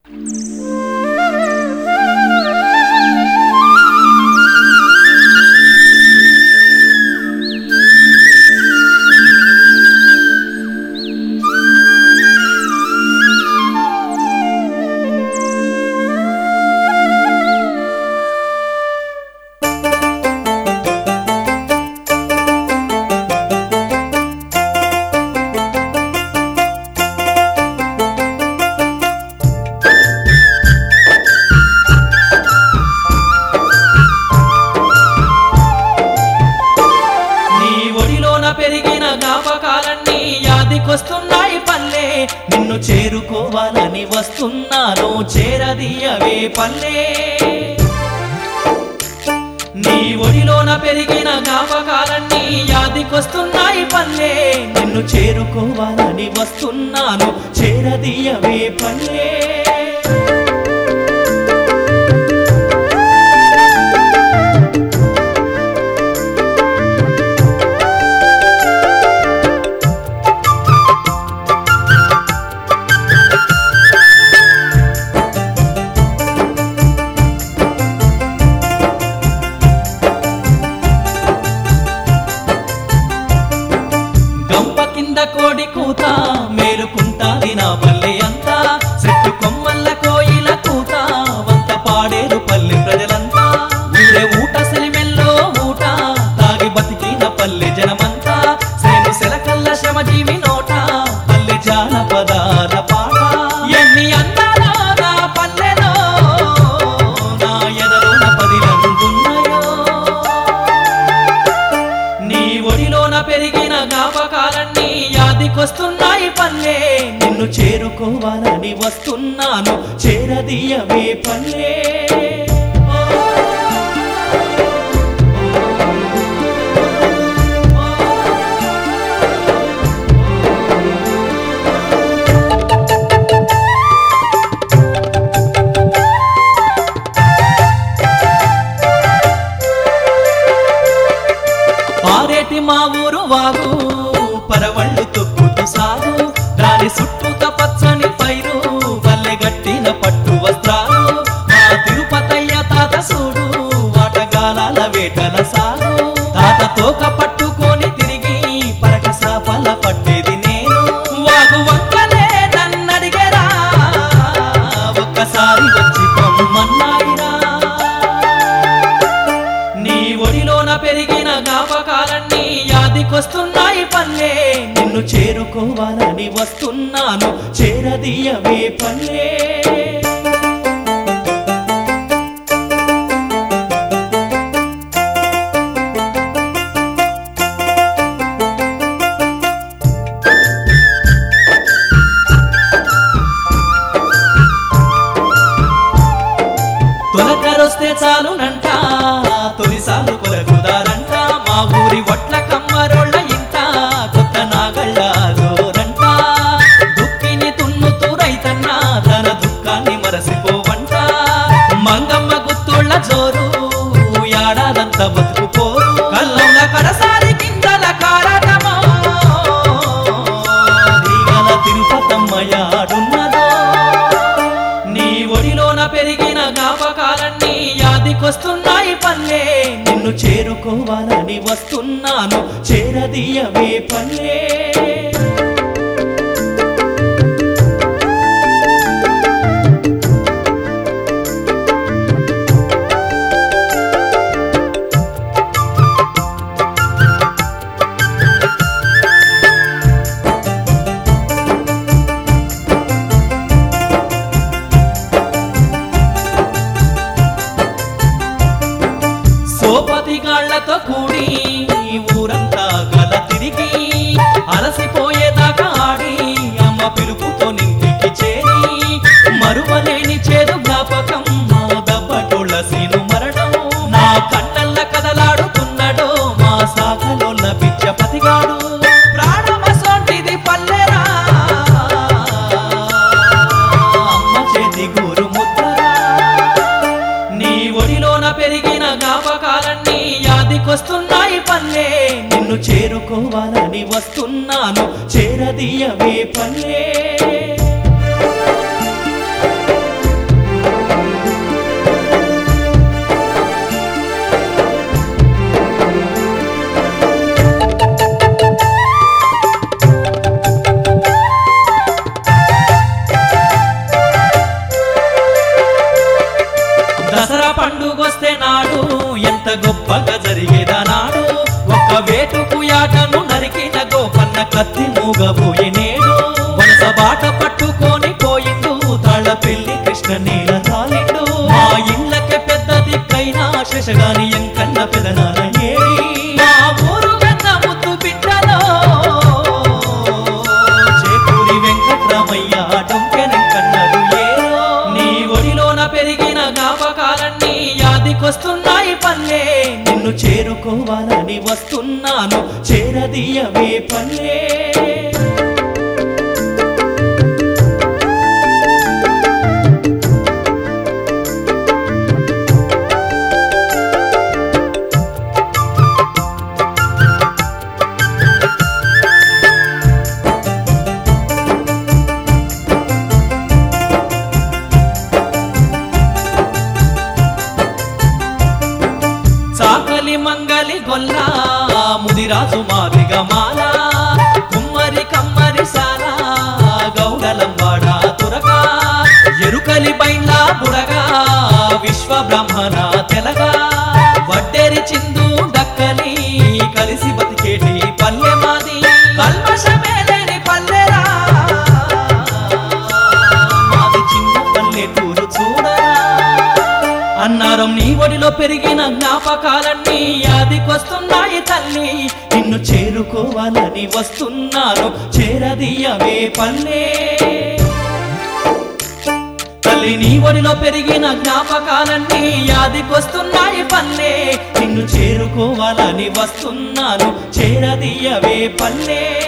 నీ ఒడిలోన పెరిగిన జ్ఞాపకాలన్నీ యాదికొస్తున్నాయి పల్లె నిన్ను చేరుకోవాలని వస్తున్నాను చేరదీయవే పల్లె నీ ఒడిలోన పెరిగిన జ్ఞాపకాలన్నీ యాదికొస్తున్నాయి పల్లె నిన్ను చేరుకోవాలని వస్తున్నాను చేరదీయవే పల్లె గంప కింద కోడి కూత మేలుకుంటాది నా పల్లె అంతా చెట్టు కొమ్మల్ల కోయిల కూత వంత పాడేరు పల్లె ప్రజలంతా ఊరే ఊట సెలిమెల్లో ఊట తాగి బతికిన పల్లె జనమంతా సేను సెలకల్ల శ్రమజీవి నోట పల్లె జానపదాల పాట ఎన్ని అందాల నా పల్లెలో నా ఎదలోన పదిలందున్నాయో నీ ఒడిలోన పెరిగిన జ్ఞాపకాలన్నీ యాదికొస్తున్నాయి పల్లె నిన్ను చేరుకోవాలని వస్తున్నాను చేరదీయవే పల్లె పారేటి మా ఊరు వాగు పరవళ్ళు తొక్కుతూ సాగు దాని చుట్టూత పచ్చని పైరు వల్లె గట్టిన పట్టు వస్త్రాలు మా తిరుపతయ్య తాత చూడు వాటగాలాల వేటల సాగు తాత తోక పట్టుకొని తిరిగి పరక సాపల పట్టేది నేను వాగు వంకలే నన్నడిగరా ఒక్కసారి వచ్చి పొమ్మన్నాయిరా నీ ఒడిలోన పెరిగిన జ్ఞాపకాలన్నీ యాదికొస్తున్నాయి పల్లె నిన్ను చేరుకోవాలని వస్తున్నాను చేరదీయవే పల్లె తొలకరొస్తే చాలునంట తొలిసార్లు కొలకుదారంట మా ఊరి ఒట్ల కమ్మరోళ్ళ ఇంట కొత్త నాగళ్ళ జోరంట దుక్కిని తున్నుతూ రైతన్న తన దుఃఖాన్ని మరసిపోవంట మంగమ్మ గుత్తుళ్ళ జోరు ఏడాదంతా బతుకుపోరు కల్లంల కడసారి కిందల కారటమో దిగల తిరుపతమ్మ యాడున్నదో నీ ఒడిలోన పెరిగిన జ్ఞాపకాలన్నీ యాదికొస్తున్నాయి పల్లె నిన్ను చేరుకోవాలని వస్తున్నాను చేరదీయవే పల్లె సోపతిగాళ్లతో కూడి ఊరంతా గల తిరిగి అలసిపోయేదాకా ఆడి అమ్మ పిలుపుతో నింటికి చేరి మరువలేని చేదు జ్ఞాపకం మా దబ్బటోళ్ళ సీను మరణం నా కన్నల్ల కదలాడుతున్నాడో మా సాగలోళ్ళ పిచ్చ పతిగాడు ప్రాణమసొంటిది పల్లెరా అమ్మ చేతి గోరు ముద్దరా నీ ఒడిలోన పెరిగిన జ్ఞాపకాలన్నీ యాదికొస్తున్నాయి పల్లె నిన్ను చేరుకోవాలని వస్తున్నాను చేరదీయవే పల్లె పుట్టిన నేల రాలిండు మా ఇళ్ళకే పెద్ద దిక్కైనా శశగాని ఎంకన్న పెదనాన ఏడి మా ఊరు పెద్ద ముద్దు బిడ్డలో చేకూరి వెంకట్రామయ్య డొంకెనెంకన్నడు ఏరో నీ ఒడిలోన పెరిగిన జ్ఞాపకాలన్నీ యాదికొస్తున్నాయి పల్లె నిన్ను చేరుకోవాలని వస్తున్నాను చేరదీయవే పల్లె చాకలి మంగలి గొల్ల ముదిరాజు మాదిగ మాల కుమ్మరి కమ్మరి సాల గౌడలంబాడ తురక ఎరుకలి బైండ్ల బుడగా విశ్వ బ్రహ్మణ తెలగా వడ్డేరి చిందు డక్కలి కలిసి బతికేటి పల్లె మాది కల్మషమే లేని పల్లెరా మాది చిన్న పల్లెటూరు చూడరా అన్నారం నీ ఒడిలో పెరిగిన జ్ఞాపకాలన్నీ యాదికొస్తున్నాయి తల్లి నిన్ను చేరుకోవాలని వస్తున్నాను చేరదీయవే పల్లె తల్లి నీ ఒడిలో పెరిగిన జ్ఞాపకాలన్నీ యాదికొస్తున్నాయి పల్లె నిన్ను చేరుకోవాలని వస్తున్నాను చేరదీయవే పల్లె